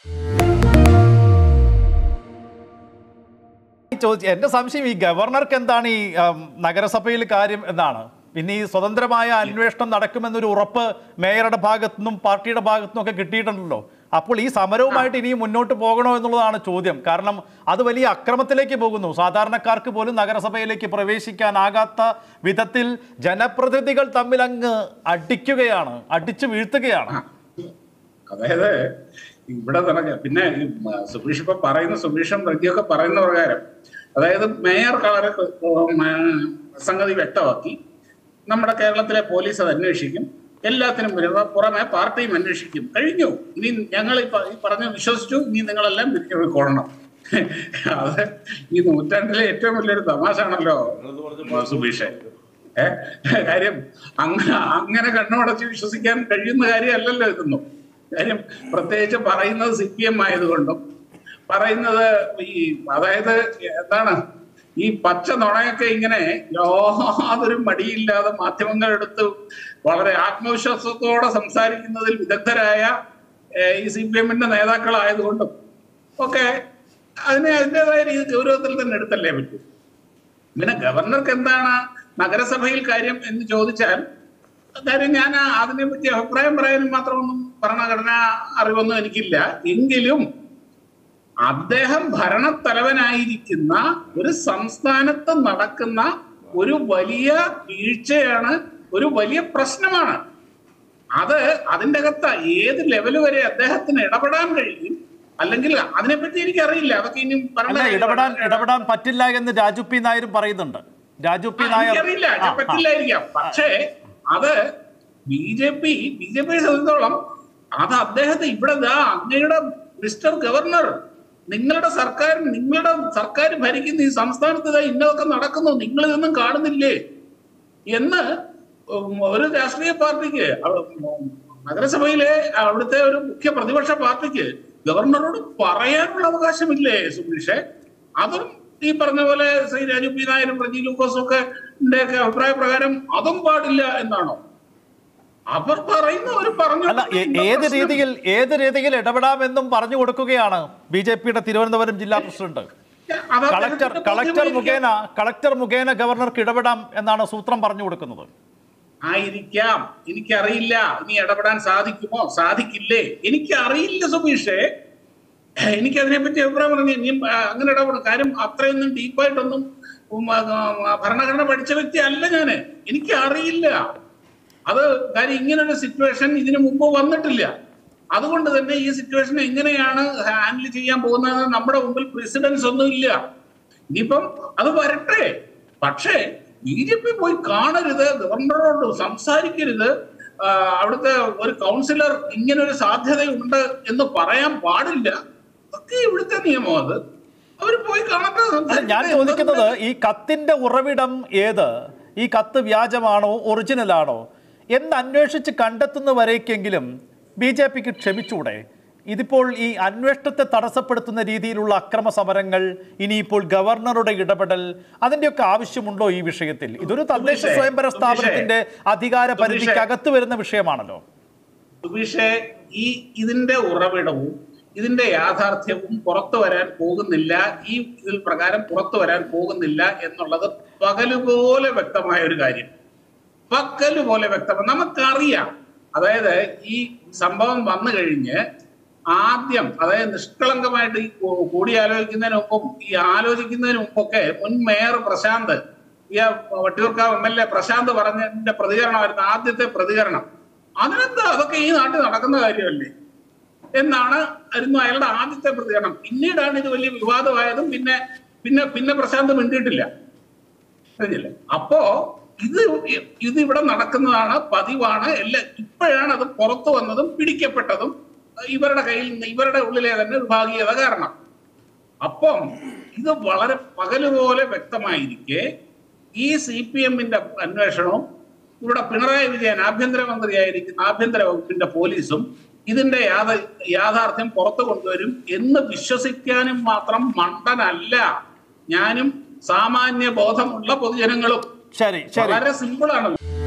ഈ ചോദിച്ച എന്റെ സംശയം ഈ ഗവർണർക്ക് എന്താണ് ഈ ഉം, നഗരസഭയിൽ കാര്യം എന്നാണ് പിന്നെ ഈ സ്വതന്ത്രമായ അന്വേഷണം നടക്കുമെന്നൊരു ഉറപ്പ് മേയറുടെ ഭാഗത്തു നിന്നും പാർട്ടിയുടെ ഭാഗത്തു നിന്നും ഒക്കെ കിട്ടിയിട്ടുണ്ടല്ലോ അപ്പോൾ ഈ സമരവുമായിട്ട് ഇനിയും മുന്നോട്ട് പോകണോ എന്നുള്ളതാണ് ചോദ്യം കാരണം അത് വലിയ അക്രമത്തിലേക്ക് പോകുന്നു സാധാരണക്കാർക്ക് പോലും നഗരസഭയിലേക്ക് പ്രവേശിക്കാനാകാത്ത വിധത്തിൽ ജനപ്രതിനിധികൾ തമ്മിൽ അങ്ങ് അടിക്കുകയാണ് അടിച്ചു വീഴ്ത്തുകയാണ് അതായത് ഇവിടെ നടക്ക പിന്നെ ഈ മ- സുബീഷ് ഇപ്പൊ പറയുന്ന സുബീഷും പ്രതിയൊക്കെ പറയുന്ന പ്രകാരം അതായത് മേയർ വളരെ ഉം, സംഗതി വ്യക്തമാക്കി നമ്മുടെ കേരളത്തിലെ പോലീസ് അത് അന്വേഷിക്കും എല്ലാത്തിനും വരുന്ന പുറമെ പാർട്ടിയും അന്വേഷിക്കും കഴിഞ്ഞു ഇനി ഞങ്ങൾ ഈ പ- ഈ പറഞ്ഞ് വിശ്വസിച്ചു ഇനി നിങ്ങളെല്ലാം പിരിഞ്ഞു പോയിക്കൊള്ളണം അത് ഈ നൂറ്റാണ്ടിലെ ഏറ്റവും വലിയൊരു തമാശാണല്ലോ സുബീഷെ ഏ കാര്യം അങ്ങനെ അങ്ങനെ കണ്ണുമടച്ച് വിശ്വസിക്കാൻ കഴിയുന്ന കാര്യമല്ലല്ലോ ഇതൊന്നും കാര്യം പ്രത്യേകിച്ച് പറയുന്നത് സി പി എം ആയതുകൊണ്ടും പറയുന്നത് ഈ അതായത് എന്താണ് ഈ പച്ച നുണയൊക്കെ ഇങ്ങനെ യാതൊരു മടിയില്ലാതെ മാധ്യമങ്ങൾ എടുത്ത് വളരെ ആത്മവിശ്വാസത്തോടെ സംസാരിക്കുന്നതിൽ വിദഗ്ധരായ ഏഹ്, ഈ സി പി എമ്മിന്റെ നേതാക്കളായതുകൊണ്ടും ഒക്കെ അതിനെ അതിൻ്റെതായ രീതി ഗൗരവത്തിൽ തന്നെ എടുത്തല്ലേ പറ്റൂ പിന്നെ ഗവർണർക്ക് എന്താണ് നഗരസഭയിൽ കാര്യം എന്ന് ചോദിച്ചാൽ കാര്യം ഞാൻ അതിനെ പറ്റി അഭിപ്രായം പറയാനും മാത്രമൊന്നും ഭരണഘടനാ അറിവൊന്നും എനിക്കില്ല എങ്കിലും അദ്ദേഹം ഭരണത്തലവനായിരിക്കുന്ന ഒരു സംസ്ഥാനത്ത് നടക്കുന്ന ഒരു വലിയ വീഴ്ചയാണ് ഒരു വലിയ പ്രശ്നമാണ് അത് അതിന്റെ അകത്ത് ഏത് ലെവൽ വരെ അദ്ദേഹത്തിന് ഇടപെടാൻ കഴിയും അല്ലെങ്കിൽ അതിനെപ്പറ്റി എനിക്കറിയില്ല അതൊക്കെ ഇനി അല്ല ഇടപെടാൻ ഇടപെടാൻ പറ്റില്ല എന്ന് രാജു പി നായരും പറയുന്നുണ്ട് രാജു പി നായർ എനിക്കറിയില്ല ആ, ഞാൻ ആ. പറ്റില്ലായിരിക്കാം പക്ഷേ അത് B J P B J പിയെ സംബന്ധിച്ചോളം അത് അദ്ദേഹത്തെ ഇവിടെ ദാ അങ്ങയുടെ മിസ്റ്റർ ഗവർണർ നിങ്ങളുടെ സർക്കാർ നിങ്ങളുടെ സർക്കാർ ഭരിക്കുന്ന ഈ സംസ്ഥാനത്ത് ദാ ഇന്നതൊക്കെ നടക്കുന്നു നിങ്ങൾ ഇതൊന്നും കാണുന്നില്ലേ എന്ന് ഉം ഒരു രാഷ്ട്രീയ പാർട്ടിക്ക് അവ- ഉം നഗരസഭയിലെ അവിടുത്തെ ഒരു മുഖ്യ പ്രതിപക്ഷ പാർട്ടിക്ക് ഗവർണറോട് പറയാനുള്ള അവകാശമില്ലേ സുബീഷെ അതും ഈ പറഞ്ഞ പോലെ ശ്രീ രാജു പി നായരും പ്രജി ലൂക്കോസും ഒക്കെ ഒക്കെ അഭിപ്രായ പ്രകാരം അതും പാടില്ല എന്നാണോ അവർ പറയുന്ന ഒരു പറഞ്ഞു അല്ല ഏ- ഏത് രീതിയിൽ ഏത് രീതിയിൽ ഇടപെടാമെന്നും പറഞ്ഞു കൊടുക്കുകയാണ് ബി ജെ പിയുടെ തിരുവനന്തപുരം ജില്ലാ പ്രസിഡന്റ് കളക്ടർ കളക്ടർ മുഖേന കളക്ടർ മുഖേന ഗവർണർക്ക് ഇടപെടാം എന്നാണ് സൂത്രം പറഞ്ഞു കൊടുക്കുന്നത് ആയിരിക്കാം എനിക്കറിയില്ല ഇനി ഇടപെടാൻ സാധിക്കുമോ സാധിക്കില്ലേ എനിക്കറിയില്ല സുബീഷേ എനിക്ക് അതിനെപ്പറ്റി അഭിപ്രായം പറഞ്ഞു ഇനി ആ, അങ്ങനെ ഇടപെടും കാര്യം അത്രയൊന്നും ഡീപ്പായിട്ടൊന്നും ഉം, ആ, ആ, ഭരണഘടന പഠിച്ച വ്യക്തി അല്ല ഞാന് എനിക്ക് അറിയില്ല അത് കാര്യം ഇങ്ങനൊരു സിറ്റുവേഷൻ ഇതിനു മുമ്പ് വന്നിട്ടില്ല അതുകൊണ്ട് തന്നെ ഈ സിറ്റുവേഷൻ എങ്ങനെയാണ് ഹാൻഡിൽ ചെയ്യാൻ പോകുന്നത് നമ്മുടെ മുമ്പിൽ പ്രസിഡൻസ് ഒന്നും ഇല്ല ഇനിയിപ്പം അത് വരട്ടെ പക്ഷേ ബി ജെ പി പോയി കാണരുത് ഗവർണറോട് സംസാരിക്കരുത് ആ, അവിടുത്തെ ഒരു കൗൺസിലർ ഇങ്ങനെ ഒരു സാധ്യതയുണ്ട് എന്ന് പറയാൻ പാടില്ല ഒക്കെ ഇവിടുത്തെ നിയമം അത് അവർ പോയി കാണട്ടെ അല്ല, സംസാരിക്കട്ടെ. ഞാൻ ചോദിക്കുന്നത് ഈ കത്തിന്റെ ഉറവിടം ഏത് ഈ കത്ത് വ്യാജമാണോ ഒറിജിനൽ ആണോ എന്ന് അന്വേഷിച്ച് കണ്ടെത്തുന്നവരേക്കെങ്കിലും ബി ജെ പിക്ക് ക്ഷമിച്ചൂടെ ഇതിപ്പോൾ ഈ അന്വേഷണത്തെ തടസ്സപ്പെടുത്തുന്ന രീതിയിലുള്ള അക്രമ സമരങ്ങൾ ഇനിയിപ്പോൾ ഗവർണറുടെ ഇടപെടൽ അതിന്റെയൊക്കെ ആവശ്യമുണ്ടോ ഈ വിഷയത്തിൽ ഇതൊരു തദ്ദേശ സുബീഷേ, സ്വയംഭര സ്ഥാപനത്തിന്റെ അധികാര പരിധിക്ക് സുബീഷേ. അകത്ത് വരുന്ന വിഷയമാണല്ലോ സുബീഷെ ഈ ഇതിന്റെ ഉറവിടവും ഇതിന്റെ യാഥാർത്ഥ്യവും പുറത്തു വരാൻ പോകുന്നില്ല ഈ ഇതിൽ പ്രകാരം പുറത്തു വരാൻ പോകുന്നില്ല എന്നുള്ളത് പകലുപോലെ വ്യക്തമായ ഒരു കാര്യം പകലുപോലെ വ്യക്തം നമുക്കറിയാം അതായത് ഈ സംഭവം വന്നു കഴിഞ്ഞ് ആദ്യം അതായത് നിഷ്കളങ്കമായിട്ട് ഈ കൂ- കൂടിയാലോചിക്കുന്നതിന് മുമ്പും ഈ ആലോചിക്കുന്നതിന് മുമ്പൊക്കെ മുൻ മേയർ പ്രശാന്ത് ഈ Vattiyoorkavu M L A Prasanth പറഞ്ഞതിന്റെ പ്രതികരണമായിരുന്നു ആദ്യത്തെ പ്രതികരണം അതിനെന്താ അതൊക്കെ ഈ നാട്ടിൽ നടക്കുന്ന കാര്യമല്ലേ എന്നാണ് ആയിരുന്നു അയാളുടെ ആദ്യത്തെ പ്രതികരണം പിന്നീടാണ് ഇത് വലിയ വിവാദമായതും പിന്നെ പിന്നെ പിന്നെ പ്രശാന്ത് മിണ്ടിയിട്ടില്ല കഴിഞ്ഞില്ലേ അപ്പോ ഇത് ഇ- ഇത് ഇവിടെ നടക്കുന്നതാണ് പതിവാണ് എല്ലാം ഇപ്പോഴാണ് അത് പുറത്തു വന്നതും പിടിക്കപ്പെട്ടതും ഇവരുടെ കയ്യിൽ നിന്ന് ഇവരുടെ ഉള്ളിലെ തന്നെ വിഭാഗീയത കാരണം അപ്പം ഇത് വളരെ പകലുപോലെ വ്യക്തമായിരിക്കെ ഈ സി പി എമ്മിന്റെ അന്വേഷണവും ഇവിടെ പിണറായി വിജയൻ ആഭ്യന്തരമന്ത്രിയായിരിക്കുന്ന ആഭ്യന്തര വകുപ്പിന്റെ പോലീസും ഇതിന്റെ യാഥ യാഥാർത്ഥ്യം പുറത്തു കൊണ്ടുവരും എന്ന് വിശ്വസിക്കാനും മാത്രം മണ്ടനല്ല ഞാനും സാമാന്യ ബോധമുള്ള പൊതുജനങ്ങളും ശരി ശരി വളരെ സിമ്പിൾ ആണ്